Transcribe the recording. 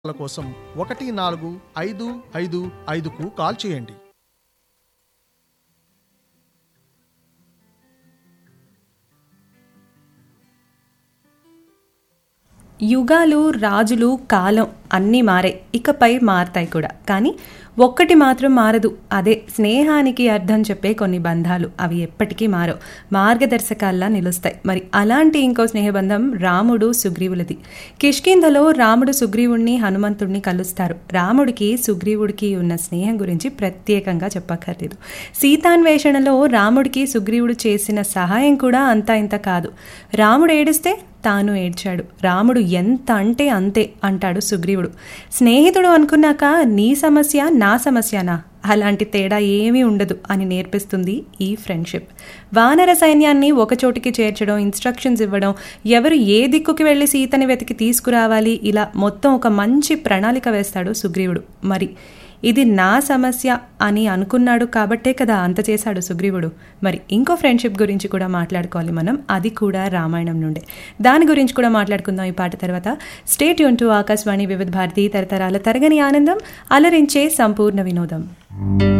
ల కోసం ఒకటి నాలుగు ఐదు ఐదు ఐదుకు కాల్ చేయండి యుగాలు రాజులు కాలం అన్నీ మారాయి ఇకపై మారతాయి కూడా కానీ ఒక్కటి మాత్రం మారదు అదే స్నేహానికి అర్థం చెప్పే కొన్ని బంధాలు అవి ఎప్పటికీ మారవు మార్గదర్శకాల్లా నిలుస్తాయి మరి అలాంటి ఇంకో స్నేహబంధం రాముడు సుగ్రీవులది కిష్కింధలో రాముడు సుగ్రీవుణ్ణి హనుమంతుడిని కలుస్తారు రాముడికి సుగ్రీవుడికి ఉన్న స్నేహం గురించి ప్రత్యేకంగా చెప్పక్కర్లేదు సీతాన్వేషణలో రాముడికి సుగ్రీవుడు చేసిన సహాయం కూడా అంతా ఇంత కాదు రాముడు ఏడిస్తే తాను ఏడ్చాడు రాముడు ఎంత అంటే అంతే అంటాడు సుగ్రీవుడు స్నేహితుడు అనుకున్నాక నీ సమస్య నా సమస్యనా అలాంటి తేడా ఏమీ ఉండదు అని నేర్పిస్తుంది ఈ ఫ్రెండ్షిప్ వానర సైన్యాన్ని ఒకచోటికి చేర్చడం ఇన్స్ట్రక్షన్స్ ఇవ్వడం ఎవరు ఏ దిక్కుకి వెళ్ళి సీతని వెతికి తీసుకురావాలి ఇలా మొత్తం ఒక మంచి ప్రణాళిక వేస్తాడు సుగ్రీవుడు మరి ఇది నా సమస్య అని అనుకున్నాడు కాబట్టే కదా అంత చేశాడు సుగ్రీవుడు మరి ఇంకో ఫ్రెండ్షిప్ గురించి కూడా మాట్లాడుకోవాలి మనం అది కూడా రామాయణం నుండే దాని గురించి కూడా మాట్లాడుకుందాం ఈ పాట తర్వాత స్టేట్ యూన్ టు ఆకాశవాణి వివిధ భారతి తరతరాల తరగని ఆనందం అలరించే సంపూర్ణ వినోదం